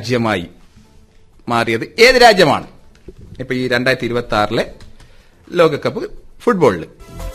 രാജ്യമായി മാറിയത് ഏത് രാജ്യമാണ് ഇപ്പൊ ഈ രണ്ടായിരത്തി ഇരുപത്തി ആറിലെ ലോകകപ്പ് ഫുട്ബോളിൽ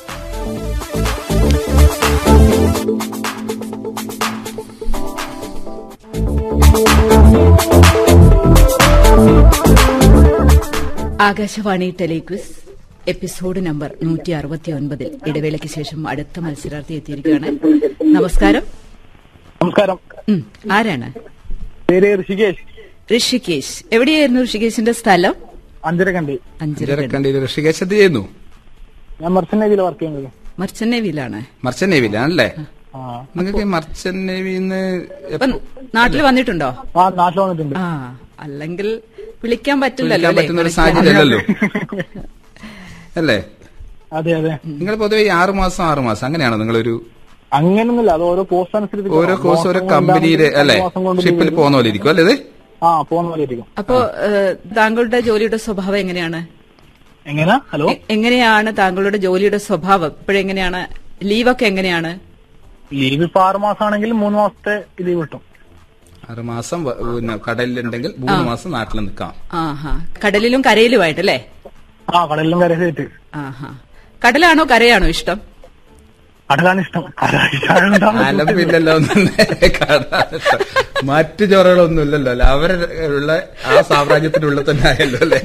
ആകാശവാണി ടെലിക്വിസ് എപ്പിസോഡ് നമ്പർ നൂറ്റി അറുപത്തി ഒൻപതിൽ ഇടവേളയ്ക്ക് ശേഷം അടുത്ത മത്സരാർത്ഥി എത്തിയിരിക്കുകയാണ് നമസ്കാരം നമസ്കാരം ഉം, ആരാണ് പേര് ഋഷികേഷ് ഋഷികേശ് എവിടെയായിരുന്നു ഋഷികേശിന്റെ സ്ഥലം അഞ്ചരക്കണ്ടി അഞ്ചര ചിരക്കണ്ടിയിൽ ഋഷികേശ് എന്ത് ചെയ്യുന്നു ഞാൻ മെർച്ചന്റ് നേവിയിൽ വർക്ക് ചെയ്യുന്നത് മർച്ചന്റ് നേവിയിലാണ് മർച്ചന്റ് നേവിയിലാണല്ലേ ആ നിങ്ങൾക്ക് ഈ മർച്ചന്റ് നേവിന്ന് അപ്പൊ നാട്ടിൽ വന്നിട്ടുണ്ടോ ആ നാട്ടിൽ വന്നിട്ടുണ്ട് ആ അല്ലെങ്കിൽ വിളിക്കാൻ പറ്റില്ലല്ലോ വിളിക്കാൻ അല്ലേ? പറ്റുന്ന ഒരു സാഹചര്യം അല്ലല്ലോ അല്ലേ അതെ അതെ നിങ്ങൾ പൊതുവെ ഈ ആറു മാസം ആറു മാസം അങ്ങനെയാണോ നിങ്ങളൊരു അങ്ങനൊന്നുമില്ല അത് ഓരോ കോഴ്സ് അനുസരിച്ച് ഓരോ കോഴ്സ് ഓരോ മാസം കമ്പനിയില് കൊണ്ടാണെങ്കിൽ അല്ലെ മാസം കൊണ്ട് ഷിപ്പിൽ ലീവ് പോകുന്ന പോലെ ഇരിക്കും അല്ലേ ഇത് ആ പോകുന്ന പോലെ ഇരിക്കും അപ്പോ ഏഹ്, താങ്കളുടെ ജോലിയുടെ സ്വഭാവം എങ്ങനെയാണ് എങ്ങനെ ഹലോ എ- എങ്ങനെയാണ് താങ്കളുടെ ജോലിയുടെ സ്വഭാവം ഇപ്പോഴെങ്ങനെയാണ് ലീവൊക്കെ എങ്ങനെയാണ് ലീവ് ഇപ്പൊ ആറ് മാസം ആണെങ്കിൽ മൂന്ന് മാസത്തെ ലീവ് കിട്ടും ആറ് മാസം വ- പിന്നെ കടലിലുണ്ടെങ്കിൽ മൂന്ന് മാസം നാട്ടിൽ നിൽക്കാം ആഹാ കടലിലും കരയിലുമായിട്ടല്ലേ ആ കടലിലും കരയിട്ട് ആഹാ കടലാണോ കരയാണോ ഇഷ്ടം കടലാണ് ഇഷ്ടം കടലാണ് ഇഷ്ടം. അലമ്പില്ലല്ലോ മറ്റു ചോറകളൊന്നും ഇല്ലല്ലോ അല്ലെ അവരുള്ള ആ സാമ്രാജ്യത്തിനുള്ളിൽ തന്നെ ആയല്ലോ അല്ലെ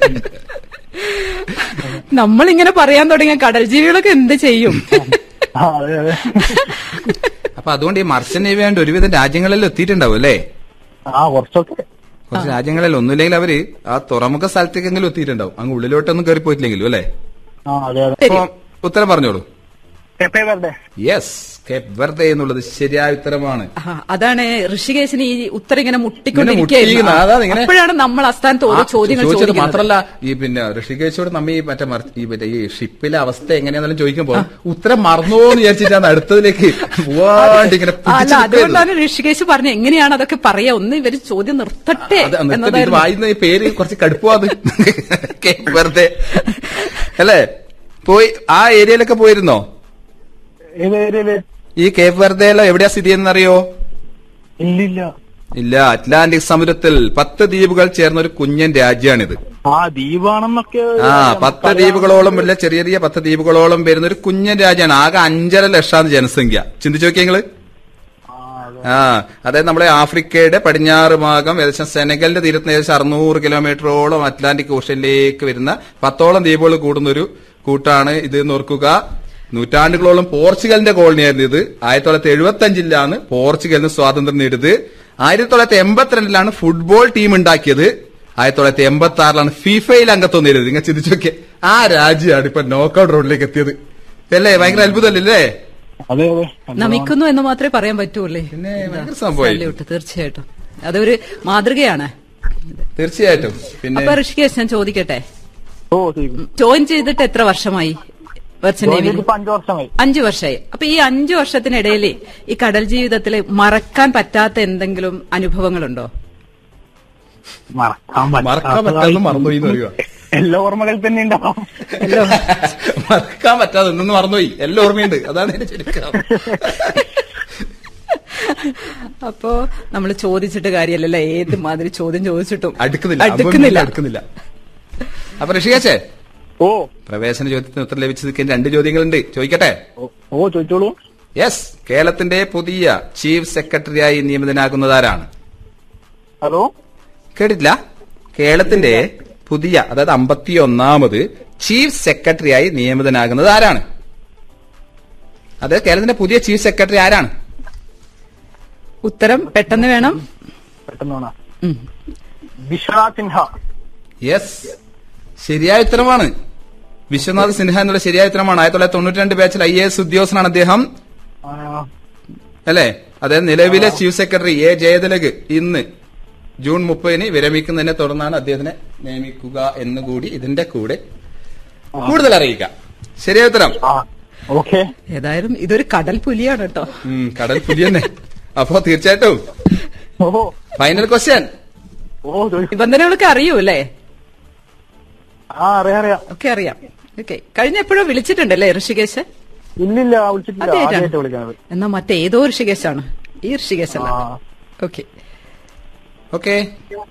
നമ്മളിങ്ങനെ പറയാൻ തുടങ്ങിയ കടൽ ജീവികളൊക്കെ എന്ത് ചെയ്യും ആ അതെ അതെ അപ്പൊ അതുകൊണ്ട് ഈ മർച്ചന്റ് നേവി ആയതുകൊണ്ട് ഒരുവിധം രാജ്യങ്ങളിൽ എത്തിയിട്ടുണ്ടാവും അല്ലേ ആ കുറച്ചൊക്കെ കുറച്ച് രാജ്യങ്ങളിൽ ഒന്നുമില്ലെങ്കിൽ അവര് ആ തുറമുഖ സ്ഥലത്തേക്കെങ്കിലും എത്തിയിട്ടുണ്ടാവും അങ്ങ് ഉള്ളിലോട്ടൊന്നും കയറി പോയിട്ടില്ലെങ്കിലും അല്ലേ ആ അതെ അതെ ശരി. അപ്പൊ ഉത്തരം പറഞ്ഞോളൂ എപ്പേ വരട്ടെ യെസ് കേപ്പ് വെറുതെ എന്നുള്ളത് ശരിയായ ഉത്തരമാണ് ആ, അതാണ് ഋഷികേശിന് ഈ ഉത്തരം ഇങ്ങനെ ഇങ്ങനെ മുട്ടിക്കൊണ്ടിരിക്കുകയായിരുന്നു മുട്ടിയിരിക്കുന്നു. അതാണ് ഇങ്ങനെ- അപ്പോഴാണ് നമ്മൾ അസ്ഥാനത്ത് ഓരോ ആ, ചോദ്യങ്ങൾ ചോദിച്ചത് ചോദിക്കുന്നത് മാത്രല്ല ഈ പിന്നെ ഋഷികേശോട് നമ്മ ഈ മറ്റേ മർ- ഈ മറ്റേ ഈ ഷിപ്പിലെ അവസ്ഥ എങ്ങനെയാണെന്നും ചോദിക്കുമ്പോ ഉത്തരം മറന്നോ എന്ന് വിചാരിച്ചിട്ടാണ് അടുത്തതിലേക്ക് പോവാണ്ട് ഇങ്ങനെ അല്ല പിടിച്ച് നിൽക്കുകയായിരുന്നു. അതുകൊണ്ടാണ് ഋഷികേശ് പറഞ്ഞ എങ്ങനെയാണ് അതൊക്കെ പറയാ ഒന്ന് ഇവര് ചോദ്യം നിർത്തട്ടെ അത് നിർത്തട്ടെ. ഇത് എന്നതായിരുന്നു വായിക്കുന്ന ഈ പേര് കുറച്ച് കടുപ്പമാത് കേപ്പ് വെറുതെ അല്ലേ പോയി ആ ഏരിയയിലൊക്കെ പോയിരുന്നോ ഏത് ഏരിയയില് ഈ കേപ്പ് വെറുതെയല്ലോ എവിടെയാ സ്ഥിതി എന്നറിയോ ഇല്ലില്ല ഇല്ല അറ്റ്ലാന്റിക് സമുദ്രത്തിൽ പത്ത് ദ്വീപുകൾ ചേർന്ന ഒരു കുഞ്ഞൻ രാജ്യമാണിത് ആ ദ്വീപാണെന്നൊക്കെ ആ പത്ത് ദ്വീപുകളോളം ഉള്ള ചെറിയ ചെറിയ പത്ത് ദ്വീപുകളോളം വരുന്ന ഒരു കുഞ്ഞൻ രാജ്യമാണ് ആകെ അഞ്ചര ലക്ഷമാണ് ജനസംഖ്യ ചിന്തിച്ചു നോക്കിയ നിങ്ങള് ആ, അതെ. ആ അതായത് നമ്മുടെ ആഫ്രിക്കയുടെ പടിഞ്ഞാറ് ഭാഗം ഏകദേശം സെനഗലിന്റെ തീരത്ത് ഏകദേശം അറുന്നൂറ് കിലോമീറ്ററോളം അറ്റ്ലാന്റിക് ഓഷ്യനിലേക്ക് വരുന്ന പത്തോളം ദ്വീപുകൾ കൂടുന്ന ഒരു കൂട്ടാണ് ഇത് എന്ന് ഓർക്കുക നൂറ്റാണ്ടുകളോളം പോർച്ചുഗലിന്റെ കോളനിയായിരുന്നു ഇത് ആയിരത്തി തൊള്ളായിരത്തി എഴുപത്തി അഞ്ചിലാണ് പോർച്ചുഗലിന് സ്വാതന്ത്ര്യം നേടിയത് ആയിരത്തി തൊള്ളായിരത്തി എൺപത്തിരണ്ടിലാണ് ഫുട്ബോൾ ടീം ഉണ്ടാക്കിയത് ആയിരത്തി തൊള്ളായിരത്തി എൺപത്തി ആറിലാണ് ഫിഫയിൽ അംഗത്വം നേടിയത് നിങ്ങൾ ചിന്തിച്ചു നോക്കിയേ ആ രാജ്യമാണ് ഇപ്പൊ നോക്കൌട്ട് റൗണ്ടിലേക്ക് എത്തിയത് അല്ലേ ഭയങ്കര അത്ഭുതമല്ലേ അതെ അതെ നമിക്കുന്നു എന്ന് മാത്രമേ പറയാൻ പറ്റൂല്ലേ പിന്നെ ഭയങ്കര സംഭവമായി സല്യൂട്ട് തീർച്ചയായിട്ടും അതൊരു മാതൃകയാണ് തീർച്ചയായിട്ടും പിന്നെ അപ്പൊ ഋഷികേശ് ഞാൻ ചോദിക്കട്ടെ ഓ ശരി ജോയിൻ ചെയ്തിട്ട് എത്ര വർഷമായി വെർച്ചൻ നേവിയിൽ ഇപ്പൊ അഞ്ചു വർഷമായി അഞ്ചു വർഷമായി അപ്പൊ ഈ അഞ്ചു വർഷത്തിനിടയിൽ ഈ കടൽ ജീവിതത്തിൽ മറക്കാൻ പറ്റാത്ത എന്തെങ്കിലും അനുഭവങ്ങളുണ്ടോ മറക്കാൻ മറക്കാൻ പറ്റാതെ മറന്നുപോയി എന്ന് പറയുക എല്ലാ ഓർമ്മകളിൽ തന്നെ ഉണ്ടാവും മറക്കാൻ പറ്റാതെ നിന്ന് മറന്നുപോയി എല്ലാം ഓർമ്മയുണ്ട് അതാണ് എന്റെ ചുരുക്കം അപ്പോ നമ്മൾ ചോദിച്ചിട്ട് കാര്യമല്ലല്ലോ ഏത് മാതിരി ചോദ്യം ചോദിച്ചിട്ടും അടുക്കുന്നില്ല അടുക്കുന്നില്ല അതൊന്നും അടുക്കുന്നില്ല അപ്പൊ ഋഷികേശേ ഓ പ്രവേശന ചോദ്യത്തിന് ഉത്തരം ലഭിച്ചത് രണ്ട് ചോദ്യങ്ങളുണ്ട് ചോദിക്കട്ടെ ഓ, ഓ ചോദിച്ചോളൂ യെസ് കേരളത്തിന്റെ പുതിയ ചീഫ് സെക്രട്ടറിയായി നിയമിതനാകുന്നതാരാണ് ഹലോ കേട്ടിട്ടില്ല കേരളത്തിന്റെ പുതിയ അതായത് അമ്പത്തി ഒന്നാമത് ചീഫ് സെക്രട്ടറിയായി നിയമിതനാകുന്നത് ആരാണ് അതായത് കേരളത്തിന്റെ പുതിയ ചീഫ് സെക്രട്ടറി ആരാണ് ഉത്തരം പെട്ടെന്ന് വേണം പെട്ടെന്ന് വേണം ഉം. വിശ്വനാഥ് സിൻഹ യെസ് ശരിയായ ഉത്തരമാണ് വിശ്വനാഥ് സിൻഹ എന്നുള്ള ശരിയായ ഉത്തരമാണ് ആയിരത്തി തൊള്ളായിരത്തി തൊണ്ണൂറ്റി രണ്ട് ബാച്ചിൽ ഐ എ എസ് ഉദ്യോഗസ്ഥനാണ് അദ്ദേഹം ആ, അല്ലെ അതായത് നിലവിലെ ചീഫ് സെക്രട്ടറി എ ജയതിലക് ഇന്ന് ജൂൺ മുപ്പതിന് വിരമിക്കുന്നതിനെ തുടർന്നാണ് അദ്ദേഹത്തിനെ നിയമിക്കുക എന്നുകൂടി ഇതിന്റെ കൂടെ കൂടുതൽ അറിയിക്കാം ശരിയായ ഉത്തരം ആ ഓക്കെ ഏതായാലും ഇതൊരു കടൽ പുലിയാണ് കേട്ടോ ഉം, കടൽ പുലി തന്നെ അപ്പോ തീർച്ചയായിട്ടും ഓ ഫൈനൽ ക്വസ്റ്റ്യൻ ഓ ചോദിച്ചു നിബന്ധനകളൊക്കെ അറിയൂ അല്ലേ ആ അറിയാം അറിയാം ഒക്കെ അറിയാം ഓക്കെ കഴിഞ്ഞ എപ്പോഴും വിളിച്ചിട്ടുണ്ടല്ലേ ഋഷികേശ് ഇല്ലില്ല വിളിച്ചിട്ടില്ല ആദ്യമായിട്ടാണ് ആദ്യമായിട്ട് വിളിക്കുന്നത് എന്നാ മറ്റേതോ ഋഷികേശാണ് ഈ ഋഷികേശല്ല ആ ഓക്കെ ഓക്കെ